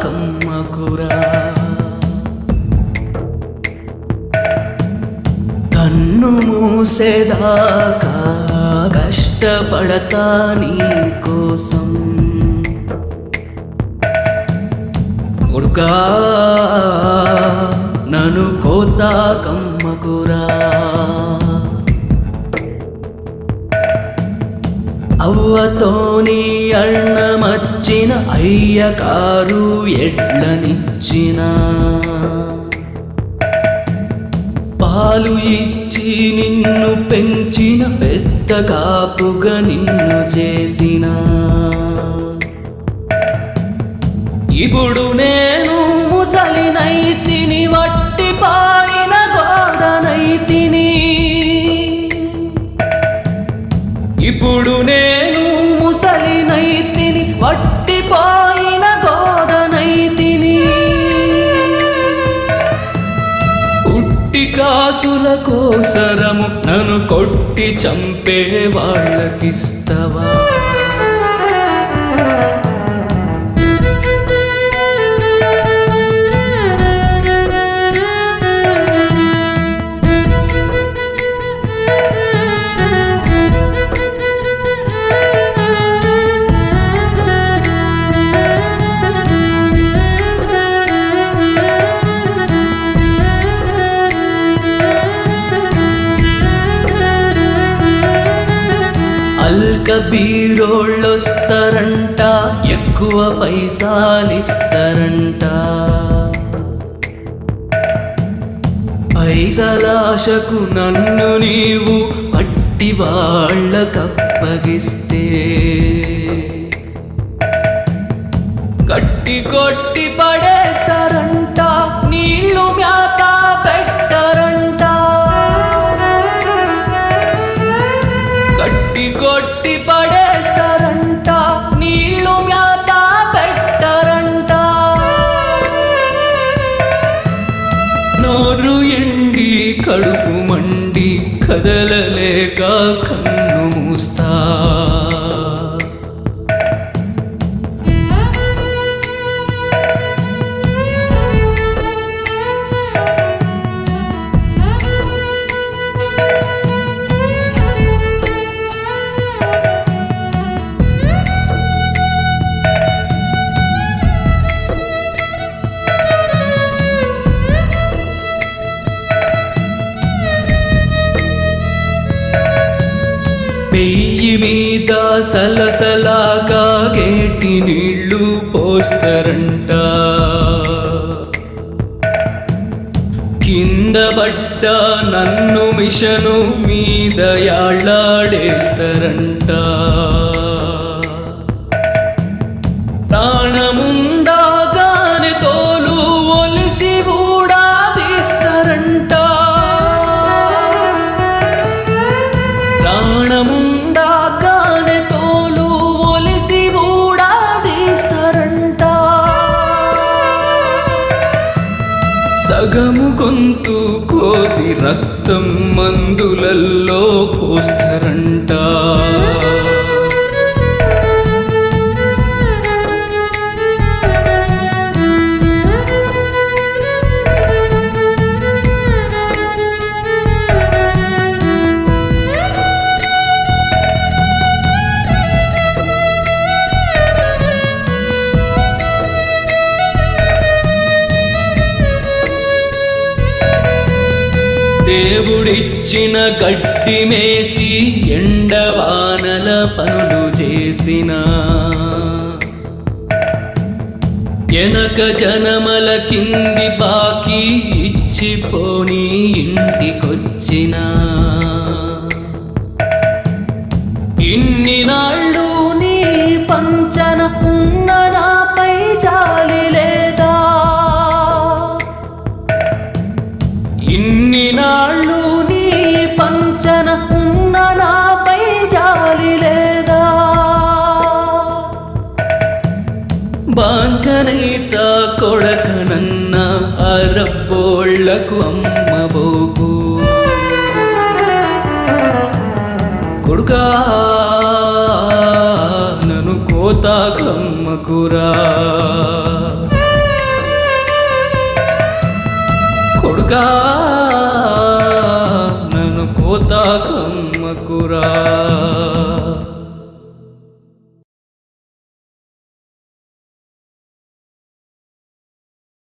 కమ్మకురా కన్ను మూసేదాకా కష్టపడతా నీ కోసం కొడుకా నన్ను కోతా కమ్మకురా అవ్వతోని అన్నమచ్చిన అయ్యకారు ఎడ్లనిచ్చిన పాలు ఇచ్చి నిన్ను పెంచిన పెద్ద కాపుగా నిన్ను చేసిన ఇప్పుడు నేను ముసలినైతిని వట్టి పారిన గోడనైతిని ఇప్పుడు నేను ముసలినైతిని వట్టి పారిన గోడనైతిని ఉట్టి కాసుల కోసరము నన్ను కొట్టి చంపే వాళ్ళకిస్తవా అల్క బీరోళ్ళొస్తారంట ఎక్కువ పైసాలిస్తారంట పైసలాశకు నన్ను నీవు పట్టి వాళ్ళకప్పగిస్తే గట్టి కొట్టి పడేస్తారంట నీళ్లు మ్యాత పెట్టరంట గట్టి కొట్టి పడేస్తారంట నీళ్లు మ్యాత పెట్టరంట నోరు ఎండి కడుపు మండి కదలలేక కన్ను మూస్తా పెయ్యి మీద సలసలా కాగేటి నీళ్లు పోస్తారంట కింద పడ్డ నన్ను మిషను మీద యాళ్ళాడేస్తారంట ప్రాణముందాగానే తోలు ఒలిసి ఊడాదీస్తారంట ప్రాణముందాగానే తోలు ఒలిసి ఊడాదీస్తారంట సగము గొంతు కోసి రక్తం మందులల్లో పోస్తారంట దేవుడిచ్చిన గడ్డి మేసి ఎండవానల పనులు చేసిన ఎనక జనమల కింది బాకీ ఇచ్చిపోని ఇంటికొచ్చిన ఇన్ని నాళ్ళు నీ పంచన ఉన్న నాపై జాలి లేదా ఇన్ని నాళ్ళు నీ పంచన ఉన్న నాపై జాలి లేదా బాంచనైత కొడకనన్న అరబ్బోళ్లకు అమ్మబోకు కొడుకా నన్ను కోతాకమ్మకురా కొడుకా